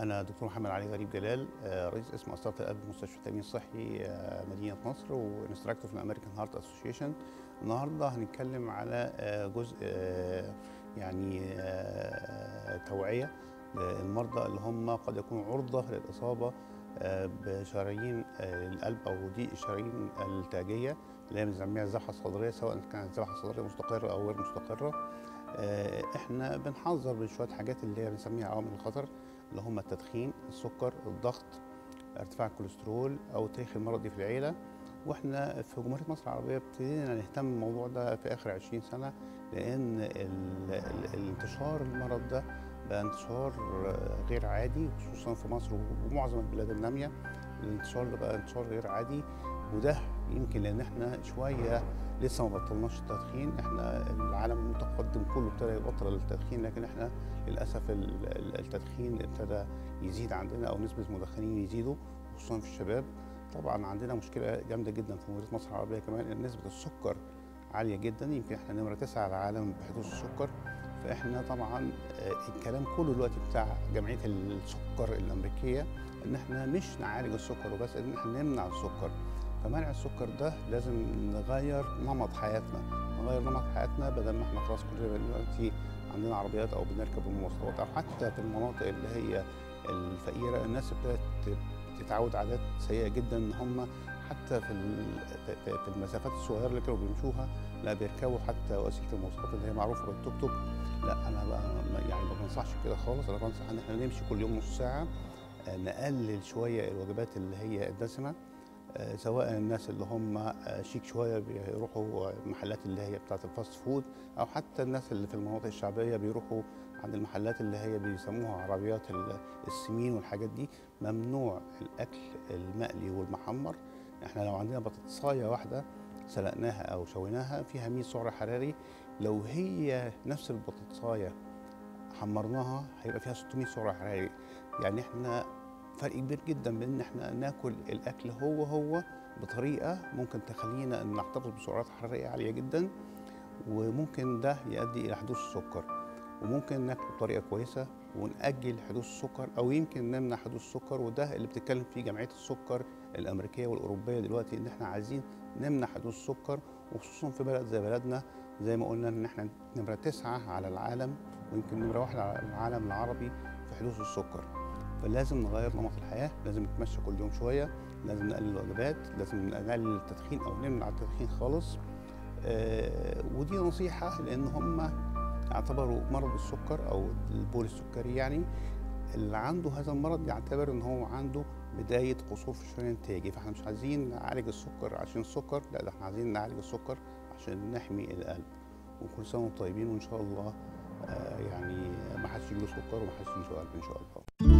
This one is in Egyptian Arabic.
أنا دكتور محمد علي غريب جلال آه، رئيس قسم أسرة القلب بمستشفى التأمين الصحي آه، مدينة نصر وانستراكتور في الأمريكان هارت أسوشيشن النهارده هنتكلم على آه، جزء آه، يعني آه، توعية للمرضى اللي هم قد يكونوا عرضة للإصابة آه، بشرايين آه، القلب أو ضيق الشرايين التاجية اللي هي بنسميها الذبحة الصدرية سواء كانت ذبحة صدرية مستقرة أو غير مستقرة آه، احنا بنحذر من شويه حاجات اللي هي بنسميها عوامل الخطر اللي هم التدخين السكر الضغط ارتفاع الكوليسترول او تاريخ المرضي في العيله واحنا في جمهوريه مصر العربيه ابتدينا نهتم بالموضوع ده في اخر 20 سنه لان ال- ال- الانتشار المرض ده بقى انتشار آه، غير عادي خصوصا في مصر ومعظم البلاد الناميه الانتشار ده بقى انتشار غير عادي وده يمكن لان احنا شويه لسه ما بطلناش التدخين احنا العالم المتقدم كله ابتدى يبطل التدخين لكن احنا للاسف ال- ال- التدخين ابتدى يزيد عندنا او نسبه المدخنين يزيدوا خصوصا في الشباب طبعا عندنا مشكله جامده جدا في جمهوريه مصر العربيه كمان ان نسبه السكر عاليه جدا يمكن احنا نمره تسعه على العالم بحدوث السكر فاحنا طبعا آه، الكلام كله دلوقتي بتاع جمعيه السكر الامريكيه ان احنا مش نعالج السكر وبس ان احنا نمنع السكر فمنع السكر ده لازم نغير نمط حياتنا نغير نمط حياتنا بدل ما احنا خلاص كلنا دلوقتي عندنا عربيات او بنركب المواصلات او حتى في المناطق اللي هي الفقيره الناس ابتدت تتعود عادات سيئه جدا ان هم حتى في ال- في المسافات الصغيره اللي كانوا بيمشوها لا بيركبوا حتى وسيله المواصلات اللي هي معروفه بالتوك توك لا انا بقى ما- يعني ما بنصحش كده خالص انا بنصح ان احنا نمشي كل يوم نص ساعه آه، نقلل شويه الوجبات اللي هي الدسمه آه، سواء الناس اللي هم آه، شيك شويه بيروحوا المحلات اللي هي بتاعه الفاست فود او حتى الناس اللي في المناطق الشعبيه بيروحوا عند المحلات اللي هي بيسموها عربيات ال- السمين والحاجات دي ممنوع الاكل المقلي والمحمر احنا لو عندنا بطاطسايه واحده سلقناها او شويناها فيها 100 سعر حراري لو هي نفس البطاطسايه حمرناها هيبقى فيها 600 سعر حراري يعني احنا فرق كبير جدا بين ان احنا ناكل الاكل هو هو بطريقه ممكن تخلينا ان نحتفظ بسعرات حراريه عاليه جدا وممكن ده يؤدي الى حدوث السكر وممكن ناكل بطريقه كويسه ونأجل حدوث السكر او يمكن نمنع حدوث السكر وده اللي بتتكلم فيه جمعيه السكر الامريكيه والاوروبيه دلوقتي ان احنا عايزين نمنع حدوث السكر وخصوصا في بلد زي بلدنا زي ما قلنا ان احنا نمره تسعه على العالم ويمكن نمره واحد على العالم العربي في حدوث السكر فلازم نغير نمط الحياه لازم نتمشى كل يوم شويه لازم نقلل الوجبات لازم نقلل التدخين او نمنع التدخين خالص آه ودي نصيحه لان هم اعتبروا مرض السكر او البول السكري يعني اللي عنده هذا المرض يعتبر ان هو عنده بدايه قصور في الشريان التاجي فاحنا مش عايزين نعالج السكر عشان السكر لا ده احنا عايزين نعالج السكر عشان نحمي القلب وكل سنه وانتم طيبين وان شاء الله آه يعني ما حدش يجيله سكر وما حدش يجيله قلب ان شاء الله